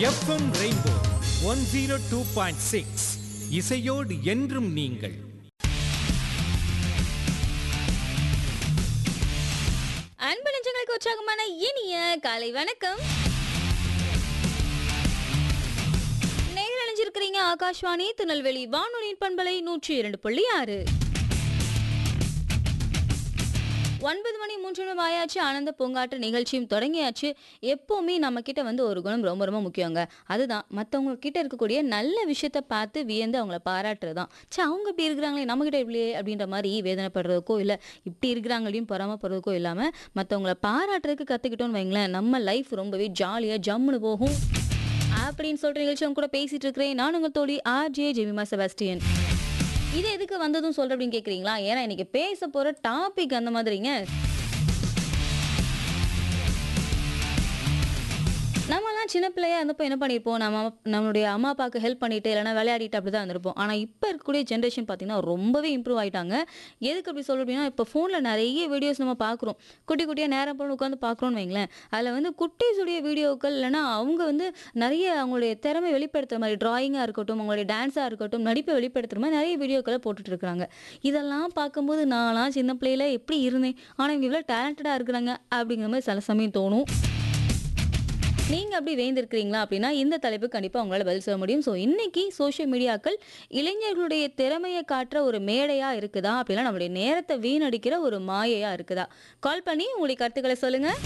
FM rainbow one zero two point six இசையோடு என்றும் நீங்கள் அன்பு நெஞ்சங்களுக்கு உற்சாகமான இனிய காலை வணக்கம் நேரில் அணிஞ்சிருக்கிறீங்க ஆகாஷ்வாணி திருநெல்வேலி வானொலியின் பண்பலை நூற்றி இரண்டு புள்ளி ஆறு ஒன்பது மணி மூன்று நிமிடம் ஆயாச்சு ஆனந்த பூங்காற்று நிகழ்ச்சியும் தொடங்கியாச்சு எப்போவுமே நம்ம கிட்ட வந்து ஒரு குணம் ரொம்ப ரொம்ப முக்கியங்க அதுதான் மற்றவங்க கிட்ட இருக்கக்கூடிய நல்ல விஷயத்த பார்த்து வியந்து அவங்கள பாராட்டுறது தான் சே அவங்க இப்படி இருக்கிறாங்களே நம்மகிட்ட இப்படியே அப்படின்ற மாதிரி வேதனைப்படுறதுக்கோ இல்லை இப்படி இருக்கிறாங்களையும் பொறாமப்படுறதுக்கோ இல்லாமல் மற்றவங்கள பாராட்டுறதுக்கு கற்றுக்கிட்டோன்னு வைங்களேன் நம்ம லைஃப் ரொம்பவே ஜாலியாக ஜம்முன்னு போகும் அப்படின்னு சொல்கிற நிகழ்ச்சி அவங்க கூட பேசிட்டு இருக்கிறேன் நான் உங்கள் தோழி ஆர்ஜே ஜெமிமா செபாஸ்டியன் இது எதுக்கு வந்ததும் சொல்ற அப்படின்னு கேக்குறீங்களா ஏன்னா இன்னைக்கு பேச போற டாபிக் அந்த மாதிரிங்க நம்மலாம் சின்ன பிள்ளையா இருந்தப்போ என்ன பண்ணியிருப்போம் நம்ம அம்மா- நம்மளுடைய அம்மா அப்பாவுக்கு ஹெல்ப் பண்ணிட்டு இல்லைன்னா விளையாடிட்டு அப்படி தான் இருந்திருப்போம் ஆனால் இப்போ இருக்கக்கூடிய ஜென்ரேஷன் பார்த்தீங்கன்னா ரொம்பவே இம்ப்ரூவ் ஆயிட்டாங்க எதுக்கு அப்படி சொல்ல அப்படின்னா இப்போ ஃபோனில் நிறைய வீடியோஸ் நம்ம பார்க்குறோம் குட்டி குட்டியாக நேரம் போன உட்காந்து பார்க்குறோன்னு வைங்களேன் அதில் வந்து குட்டீஸுடைய வீடியோக்கள் இல்லைன்னா அவங்க வந்து நிறைய அவங்களுடைய திறமை வெளிப்படுத்துற மாதிரி டிராயிங்காக இருக்கட்டும் அவங்களுடைய டான்ஸாக இருக்கட்டும் நடிப்பை வெளிப்படுத்துற மாதிரி நிறைய வீடியோக்களை போட்டுட்டு இருக்காங்க இதெல்லாம் பார்க்கும்போது நான்லாம் சின்ன பிள்ளையில எப்படி இருந்தேன் ஆனால் இவங்க இவ்வளோ டேலண்டடாக இருக்கிறாங்க அப்படிங்கிற மாதிரி சில சமயம் தோணும் நீங்கள் அப்படி வேந்திருக்கிறீங்களா அப்படின்னா இந்த தலைப்பு கண்டிப்பாக உங்களால் பதில் சொல்ல முடியும் ஸோ இன்னைக்கு சோஷியல் மீடியாக்கள் இளைஞர்களுடைய திறமையை காட்டுற ஒரு மேடையாக இருக்குதா அப்படின்னா நம்மளுடைய நேரத்தை வீணடிக்கிற ஒரு மாயையாக இருக்குதா கால் பண்ணி உங்களுடைய கருத்துக்களை சொல்லுங்கள்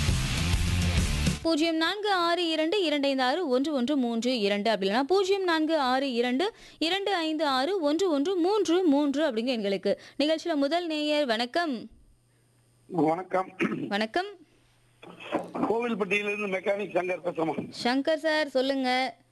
பூஜ்ஜியம் நான்கு ஆறு இரண்டு இரண்டு ஐந்து ஆறு ஒன்று ஒன்று மூன்று இரண்டு அப்படி இல்லைனா பூஜ்ஜியம் நான்கு ஆறு இரண்டு இரண்டு ஐந்து ஆறு ஒன்று ஒன்று மூன்று மூன்று அப்படிங்க எங்களுக்கு நிகழ்ச்சியில் முதல் நேயர் வணக்கம் வணக்கம் வணக்கம் கோவில்பட்டியிலிருந்து மெக்கானிக் சங்கர் பேசுறோம் சங்கர் சார் சொல்லுங்க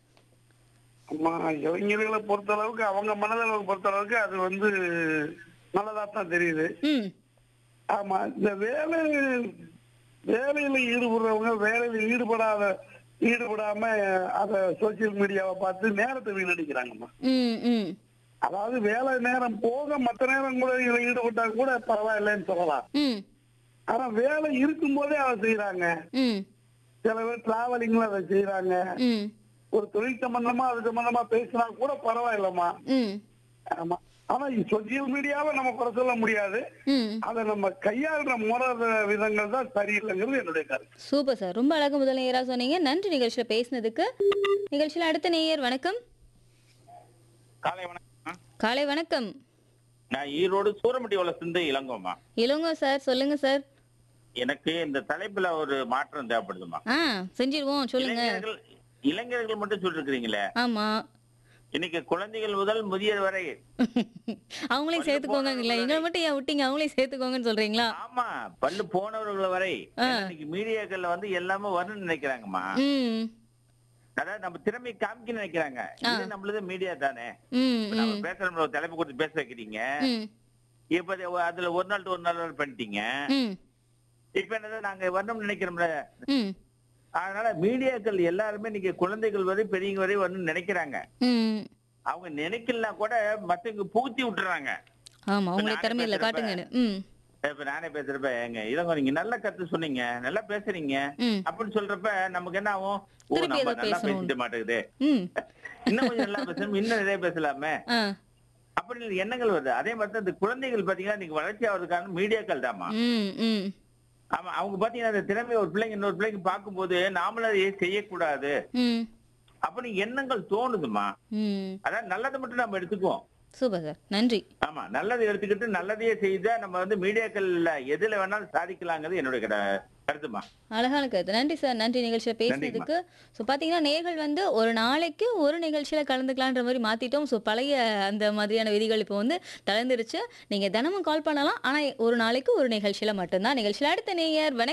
அம்மா இளைஞர்களை பொறுத்த அளவுக்கு அவங்க மனதளவு பொறுத்த அளவுக்கு அது வந்து நல்லதா தான் தெரியுது ம் ஆமா இந்த வேலை வேலையில ஈடுபடுறவங்க வேலையில ஈடுபடாத ஈடுபடாம அத சோசியல் மீடியாவை பார்த்து நேரத்தை வீணடிக்கிறாங்கம்மா ம் ம் அதாவது வேலை நேரம் போக மத்த நேரம் கூட இதுல ஈடுபட்டா கூட பரவாயில்லைன்னு சொல்லலாம் ம் ஆனா வேலை இருக்கும் போதே அதை செய்யறாங்க ம் சில பேர் டிராவலிங்ல அதை செய்யறாங்க ம் ஒரு தொழில் சம்பந்தமா அது சம்பந்தமா பேசினா கூட பரவாயில்லம்மா ம் ஆமா ஆனா சோசியல் மீடியாவை நம்ம குறை சொல்ல முடியாது ம் அதை நம்ம கையாளுற முறை விதங்கள் தான் சரியில்லைங்கிறது என்னுடைய கருத்து சூப்பர் சார் ரொம்ப அழகு முதல் நேயராக சொன்னீங்க நன்றி நிகழ்ச்சியில் பேசினதுக்கு நிகழ்ச்சியில் அடுத்த நேயர் வணக்கம் காலை வணக்கம் காலை வணக்கம் நான் ஈரோடு சூரமட்டி வளர்ந்து இளங்கோமா இளங்கோ சார் சொல்லுங்க சார் எனக்கு இந்த தலைப்புல ஒரு மாற்றம் தேவைப்படுதுமா ஆ செஞ்சிருவோம் சொல்லுங்க இளைஞர்கள் இளைஞர்கள் மட்டும் சொல்லிருக்கிறீங்களே ஆமா இன்னைக்கு குழந்தைகள் முதல் முதியவர் வரை அவங்களையும் சேர்த்துக்கோங்க இல்ல எங்களை மட்டும் ஏன் விட்டீங்க அவங்களையும் சேர்த்துக்கோங்கன்னு சொல்றீங்களா ஆமா பல்லு போனவர்கள் வரை ஏன்னா இன்னைக்கு மீடியாக்கள்ல வந்து எல்லாமே வரணும்னு நினைக்கிறாங்கம்மா ம் அதாவது நம்ம திறமை காமிக்க நினைக்கிறாங்க இது நம்மளது மீடியா தானே ம் இப்ப நம்ம பேசுற ஒரு தலைப்பு கொடுத்து பேச வைக்கிறீங்க ம் இப்ப அது அதுல ஒரு நாள் to ஒரு நாள் பண்ணிட்டீங்க ம் இப்ப என்னது நாங்க வரணும்னு நினைக்கிறோம்ல ம் அதனால மீடியாக்கள் எல்லாருமே இன்னைக்கு குழந்தைகள் வரை பெரியவங்க வரை வரணும்னு நினைக்கிறாங்க ம் அவங்க நினைக்கலாம் கூட மத்தவங்க பூத்தி விட்டுறாங்க ஆமா உங்களுடைய நானே திறமையில பேசுறப்ப- காட்டுங்கன்னு ம் இப்ப நானே பேசுறப்ப எங்க இளங்க நீங்க நல்ல கத்து சொன்னீங்க நல்லா பேசுறீங்க ம் அப்படின்னு சொல்றப்ப நமக்கு என்ன ஆகும் ஓ திருப்பி நம்ம ஏதோ நல்லா பேசணும். பேசிட்டு மாட்டேங்குது ம் இன்னும் கொஞ்சம் நல்லா பேசணும் இன்னும் நிறைய பேசலாமே ஆ அப்படின்னு எண்ணங்கள் வருது அதே மாதிரி தான் இந்த குழந்தைகள் பாத்தீங்கன்னா இன்னைக்கு வளர்ச்சி ஆகிறதுக்கான மீடியாக்கள் தாமா ம் ம் ஆமா அவங்க பாத்தீங்கன்னா அந்த திறமை ஒரு பிள்ளைங்க இன்னொரு பிள்ளைங்க பார்க்கும்போது நாமளும் அதை செய்யக்கூடாது ம் அப்படின்னு எண்ணங்கள் தோணுதுமா ம் அதான் நல்லதை மட்டும் நம்ம எடுத்துக்குவோம் சூப்பர் சார் நன்றி ஆமா நல்லதை எடுத்துக்கிட்டு நல்லதையே செய்தா நம்ம வந்து மீடியாக்கள்ல எதுல வேணாலும் சாதிக்கலாங்கிறது என்னுடைய கட- கருத்துமா அழகான கருத்து நன்றி சார் நன்றி நிகழ்ச்சியில் பேசினதுக்கு ஸோ பார்த்தீங்கன்னா நேர்கள் வந்து ஒரு நாளைக்கு ஒரு நிகழ்ச்சியில் கலந்துக்கலான்ற மாதிரி மாற்றிட்டோம் ஸோ பழைய அந்த மாதிரியான விதிகள் இப்போ வந்து தளர்ந்துருச்சு நீங்கள் தினமும் கால் பண்ணலாம் ஆனால் ஒரு நாளைக்கு ஒரு நிகழ்ச்சியில் மட்டும்தான் நிகழ்ச்சியில் அடுத்த நேயர் வணக்கம்